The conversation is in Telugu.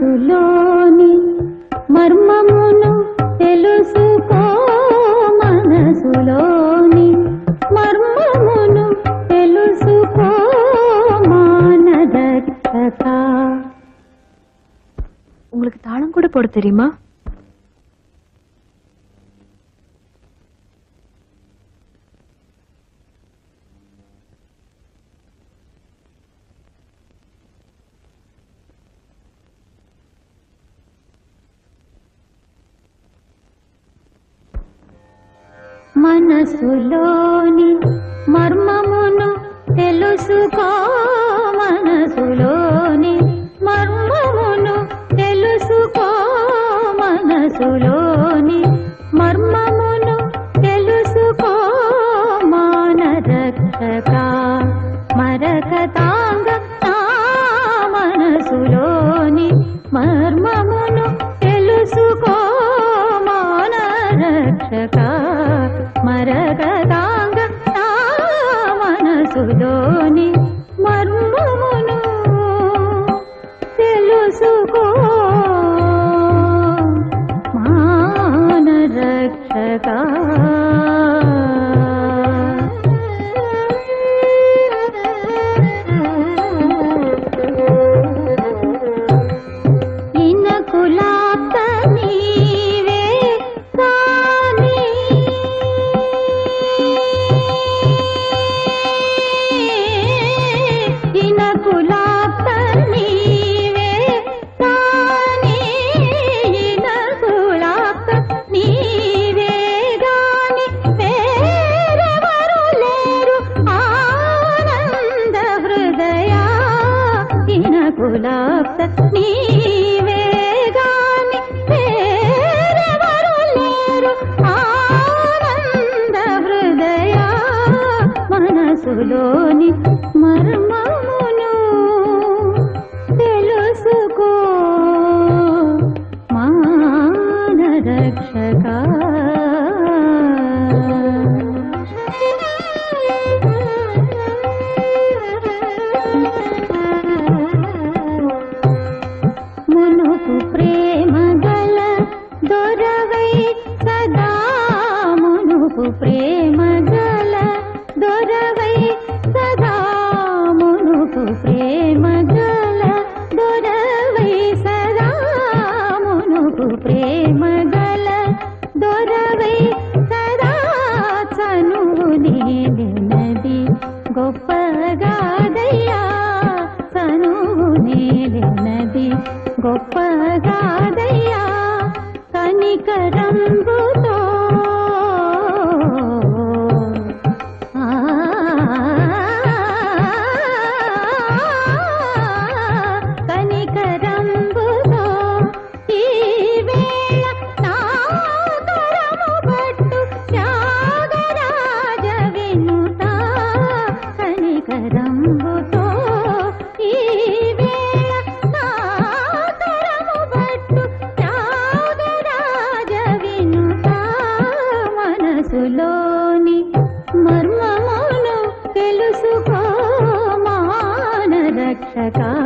మనసులోని మర్మమును తెలుసుకో మనసులోని మర్మమును తెలుసుకో మానదక్షత உங்களுக்கு தாளம் கூட போட தெரியுமா మనసులోని మర్మమును తెలుసుకో మనసులోని మర్మమును తెలుసుకో మనసులోని మర్మమును తెలుసుకో మానరక్షక మరకతాంగ నా మనసులోని మర్మమును తెలుసుకో మానరక్షక మరకతాంగ నా మనసులోని మర్మమును తెలుసుకో మానరక్షక ఇనకులాత నీవే కాని ఇనకులాత నీవే కాని ఇనకులాత నీవే గాని వేరెవరు లేరు ఆనంద హృదయ ఇనకులాత నీవే గాని వేరెవరు లేరు ఆనంద హృదయ మనసులోని మర్మమును తెలుసుకో మానరక్షక మునుపు ప్రేమ గల దొరవై సదా మునుపు ప్రేమ గల దొరవై సదా మునుపు ప్రేమ గల దొరవై సదా మునుపు ప్రేమ గల దొరవై సదా చనువు నేలినది గొప్పగాదయ్యా చనువు నేలినది గొప్పగాదయ్యా కనికరంబుతో ఆ కనికరంబుతో ఈ వేళ నా కరము పట్టు త్యాగరాజ వినుత కనికరంబుతో ఈ వేళ నా కరము పట్టు త్యాగరాజ వినుత మనసులోని మర్మమును తెలుసుకో మానరక్షక